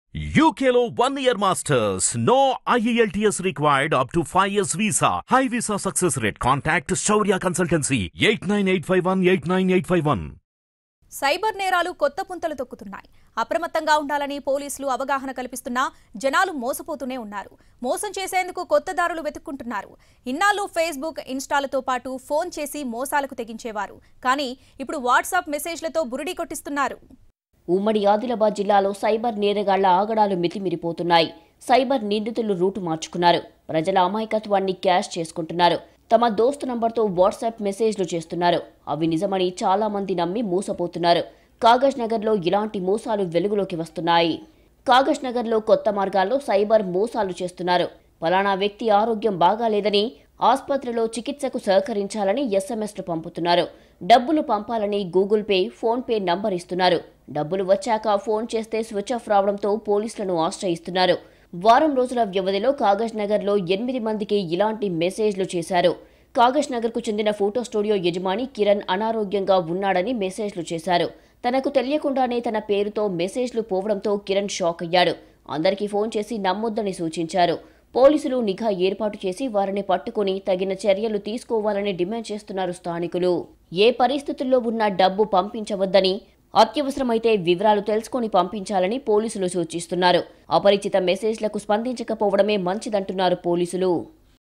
UKLO one year masters. No IELTS required up to 5 years visa. High visa success rate. Contact Shaurya Consultancy 89851 89851. Cyber నేరాలు కొత్త పుంతలు తొక్కుతున్నాయి అప్రమత్తంగా ఉండాలని పోలీసులు అవగాహన కల్పిస్తున్నా జనాలు మోసపోతూనే ఉన్నారు మోసం చేసేందుకు కొత్త దారులు వెతుక్కుంటున్నారు ఇన్నాళ్ళు ఫేస్బుక్ ఇన్స్టాలతో పాటు ఫోన్ చేసి మోసాలకు తెగించేవారు కానీ ఇప్పుడు వాట్సాప్ మెసేజ్లతో బురిడి కొట్టిస్తున్నారు ఉమ్మడి ఆదిలాబాద్ జిల్లాలో సైబర్ నేరగాళ్ల ఆగడాలు మితిమిరిపోతున్నాయి సైబర్ నిందితులు రూటు మార్చుకున్నారు ప్రజల అమాయకత్వాన్ని క్యాష్ చేసుకుంటున్నారు తమ దోస్తు నంబర్తో వాట్సాప్ మెసేజ్లు చేస్తున్నారు అవి నిజమని చాలా మంది నమ్మి మోసపోతున్నారు కాగజ్ నగర్లో ఇలాంటి మోసాలు వెలుగులోకి వస్తున్నాయి కాగజ్ నగర్లో కొత్త మార్గాల్లో సైబర్ మోసాలు చేస్తున్నారు ఫలానా వ్యక్తి ఆరోగ్యం బాగాలేదని ఆసుపత్రిలో చికిత్సకు సహకరించాలని ఎస్ఎంఎస్లు పంపుతున్నారు డబ్బులు పంపాలని Google Pay PhonePe number ఇస్తున్నారు డబ్బులు వచ్చాక ఫోన్ చేస్తే స్విచ్ ఆఫ్ రావడంతో పోలీసులను ఆశ్రయిస్తున్నారు వారం రోజుల వ్యవధిలో కాగజ్ నగర్లో ఎనిమిది మందికి ఇలాంటి మెసేజ్లు చేశారు కాగజ్ నగర్కు చెందిన ఫోటో స్టూడియో యజమాని కిరణ్ అనారోగ్యంగా ఉన్నాడని మెసేజ్లు చేశారు తనకు తెలియకుండానే తన పేరుతో మెసేజ్లు పోవడంతో కిరణ్ షాక్ అయ్యాడు అందరికీ ఫోన్ చేసి నమ్మొద్దని సూచించారు పోలీసులు నిఘా ఏర్పాటు చేసి వారిని పట్టుకుని తగిన చర్యలు తీసుకోవాలని డిమాండ్ చేస్తున్నారు స్థానికులు ఏ పరిస్థితుల్లో ఉన్న డబ్బు పంపించవద్దని అత్యవసరమైతే వివరాలు తెలుసుకొని పంపించాలని పోలీసులు సూచిస్తున్నారు అపరిచిత మెసేజ్లకు స్పందించకపోవడమే మంచిదంటున్నారు పోలీసులు